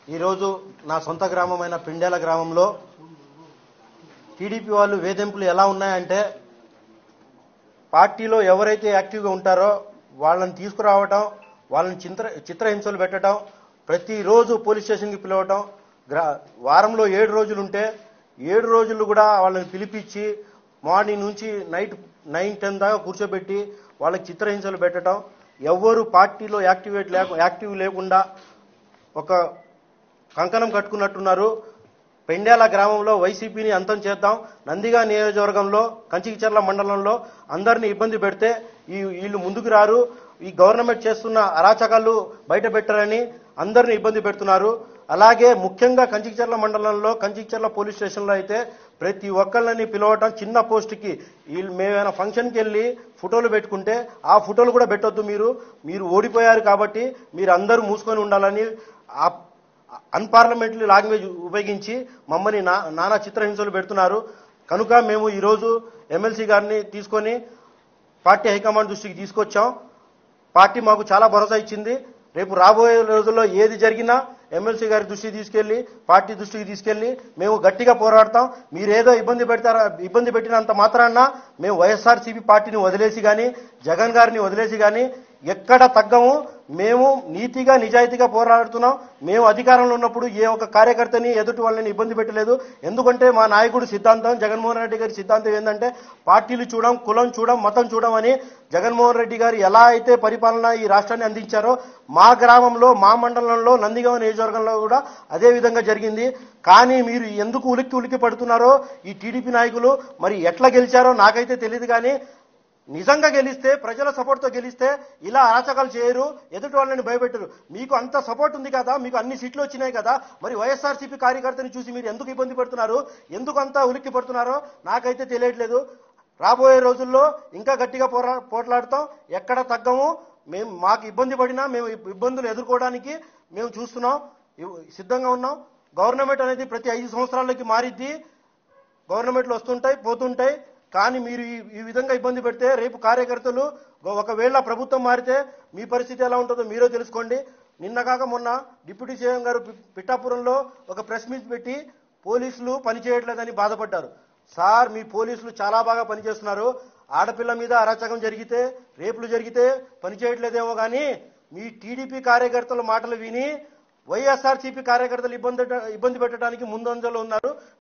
ఈరోజు నా సొంత గ్రామమైన పిండేల గ్రామంలో టీడీపీ వాళ్ళు వేధింపులు ఎలా ఉన్నాయంటే పార్టీలో ఎవరైతే యాక్టివ్గా ఉంటారో వాళ్ళని తీసుకురావటం వాళ్ళని చిత్ర చిత్రహింసలు పెట్టడం ప్రతిరోజు పోలీస్ స్టేషన్కి పిలవటం గ్రా వారంలో ఏడు రోజులు ఉంటే ఏడు రోజులు కూడా వాళ్ళని పిలిపించి మార్నింగ్ నుంచి నైట్ నైన్ టెన్ దాకా కూర్చోబెట్టి వాళ్ళకి చిత్రహింసలు పెట్టడం ఎవ్వరు పార్టీలో యాక్టివేట్ లేక యాక్టివ్ లేకుండా ఒక కంకణం కట్టుకున్నట్టున్నారు పెండ్యాల గ్రామంలో వైసీపీని అంతం చేద్దాం నందిగా నియోజకవర్గంలో కంచికిచర్ల మండలంలో అందరినీ ఇబ్బంది పెడితే ఈ వీళ్ళు ముందుకు రారు ఈ గవర్నమెంట్ చేస్తున్న అరాచకాలు బయట పెట్టరని అందరినీ ఇబ్బంది పెడుతున్నారు అలాగే ముఖ్యంగా కంచికిచర్ల మండలంలో కంచికిచర్ల పోలీస్ స్టేషన్లో అయితే ప్రతి ఒక్కళ్ళని పిలవటం చిన్న పోస్ట్కి వీళ్ళు మేమైనా ఫంక్షన్కి వెళ్ళి ఫోటోలు పెట్టుకుంటే ఆ ఫోటోలు కూడా పెట్టొద్దు మీరు మీరు ఓడిపోయారు కాబట్టి మీరు అందరూ మూసుకొని ఉండాలని ఆ అన్పార్లమెంటరీ లాంగ్వేజ్ ఉపయోగించి మమ్మల్ని నా నానా చిత్రహింసలు పెడుతున్నారు కనుక మేము ఈరోజు ఎమ్మెల్సీ గారిని తీసుకొని పార్టీ హైకమాండ్ దృష్టికి తీసుకొచ్చాం పార్టీ మాకు చాలా భరోసా ఇచ్చింది రేపు రాబోయే రోజుల్లో ఏది జరిగినా ఎమ్మెల్సీ గారి దృష్టికి తీసుకెళ్లి పార్టీ దృష్టికి తీసుకెళ్లి మేము గట్టిగా పోరాడతాం మీరేదో ఇబ్బంది పెడతారా ఇబ్బంది పెట్టినంత మాత్రాన మేము వైఎస్ఆర్సీపీ పార్టీని వదిలేసి కానీ జగన్ గారిని వదిలేసి కానీ ఎక్కడ తగ్గము మేము నీతిగా నిజాయితీగా పోరాడుతున్నాం మేము అధికారంలో ఉన్నప్పుడు ఏ ఒక్క కార్యకర్తని ఎదుటి వాళ్ళని ఇబ్బంది పెట్టలేదు ఎందుకంటే మా నాయకుడు సిద్ధాంతం జగన్మోహన్ రెడ్డి గారి సిద్ధాంతం ఏంటంటే పార్టీలు చూడం కులం చూడం మతం చూడం అని జగన్మోహన్ రెడ్డి గారు ఎలా అయితే పరిపాలన ఈ రాష్ట్రాన్ని అందించారో మా గ్రామంలో మా మండలంలో నందిగామ నియోజకవర్గంలో కూడా అదే విధంగా జరిగింది కానీ మీరు ఎందుకు ఉలిక్కి ఉలిక్కి పడుతున్నారో ఈ టీడీపీ నాయకులు మరి ఎట్లా గెలిచారో నాకైతే తెలియదు కానీ నిజంగా గెలిస్తే ప్రజల సపోర్ట్తో గెలిస్తే ఇలా అరాచకాలు చేయరు ఎదుటి వాళ్ళని భయపెట్టరు మీకు అంత సపోర్ట్ ఉంది కదా మీకు అన్ని సీట్లు వచ్చినాయి కదా మరి వైఎస్ఆర్సీపీ కార్యకర్తని చూసి మీరు ఎందుకు ఇబ్బంది పడుతున్నారు ఎందుకు అంతా ఉలిక్కి పడుతున్నారో నాకైతే తెలియట్లేదు రాబోయే రోజుల్లో ఇంకా గట్టిగా పోరా పోట్లాడతాం ఎక్కడ తగ్గము మేము మాకు ఇబ్బంది పడినా మేము ఇబ్బందులు ఎదుర్కోవడానికి మేము చూస్తున్నాం ఇవ్- సిద్ధంగా ఉన్నాం గవర్నమెంట్ అనేది ప్రతి ఐదు సంవత్సరాలకి మారిద్ది గవర్నమెంట్లు వస్తుంటాయి పోతుంటాయి కానీ మీరు ఈ ఈ విధంగా ఇబ్బంది పెడితే రేపు కార్యకర్తలు గో- ఒకవేళ ప్రభుత్వం మారితే మీ పరిస్థితి ఎలా ఉంటుందో మీరే తెలుసుకోండి నిన్న కాక మొన్న డిప్యూటీ సీఎం గారు పి- పిఠాపురంలో ఒక ప్రెస్ మీట్ పెట్టి పోలీసులు పనిచేయట్లేదని బాధపడ్డారు సార్ మీ పోలీసులు చాలా బాగా పనిచేస్తున్నారు ఆడపిల్ల మీద అరాచకం జరిగితే రేపులు జరిగితే పనిచేయట్లేదేమో కానీ మీ టీడీపీ కార్యకర్తల మాటలు విని వైఎస్ఆర్సీపీ కార్యకర్తలు ఇబ్బంది ఇబ్బంది పెట్టడానికి ముందంజలో ఉన్నారు